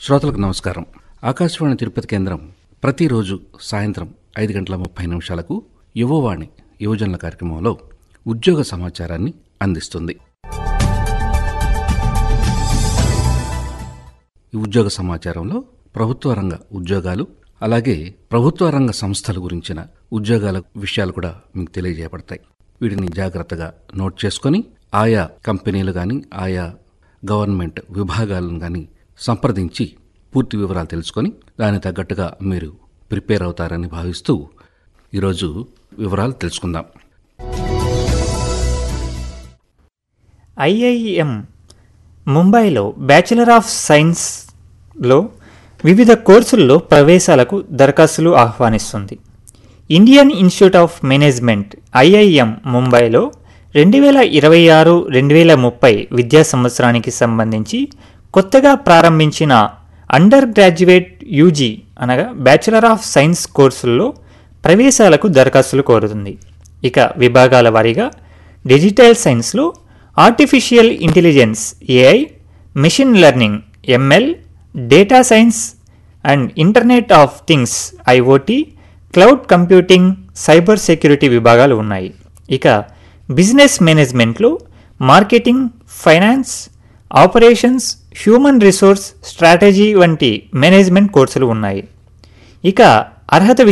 శ్రోతలకు నమస్కారం ఆకాశవాణి తిరుపతి కేంద్రం ప్రతిరోజు సాయంత్రం ఐదు గంటల ముప్పై నిమిషాలకు యువవాణి యువజనుల కార్యక్రమంలో ఉద్యోగ సమాచారాన్ని అందిస్తుంది ఈ ఉద్యోగ సమాచారంలో ప్రభుత్వ రంగ ఉద్యోగాలు అలాగే ప్రభుత్వ రంగ సంస్థల గురించిన ఉద్యోగాల విషయాలు కూడా మీకు తెలియజేయబడతాయి వీటిని జాగ్రత్తగా నోట్ చేసుకొని ఆయా కంపెనీలు కానీ ఆయా గవర్నమెంట్ విభాగాలను కానీ సంప్రదించి పూర్తి వివరాలు తెలుసుకొని దానికి తగ్గట్టుగా మీరు ప్రిపేర్ అవుతారని భావిస్తూ ఈరోజు వివరాలు తెలుసుకుందాం ఐఐఎం ముంబైలో బ్యాచిలర్ ఆఫ్ సైన్స్లో వివిధ కోర్సుల్లో ప్రవేశాలకు దరఖాస్తులు ఆహ్వానిస్తుంది Indian Institute of Management IIM ముంబైలో రెండు వేల ఇరవై ఆరు రెండు వేల ముప్పై విద్యా సంవత్సరానికి సంబంధించి కొత్తగా ప్రారంభించిన అండర్ గ్రాడ్యుయేట్ యూజీ అనగా బ్యాచిలర్ ఆఫ్ సైన్స్ కోర్సుల్లో ప్రవేశాలకు దరఖాస్తులు కోరుతుంది ఇక విభాగాల వారీగా డిజిటల్ సైన్స్లో artificial intelligence AI machine learning ML data science and internet of things IOT cloud computing cyber security విభాగాలు ఉన్నాయి ఇక బిజినెస్ మేనేజ్మెంట్లో marketing finance operations human resource strategy వంటి మేనేజ్మెంట్ కోర్సులు ఉన్నాయి ఇక అర్హత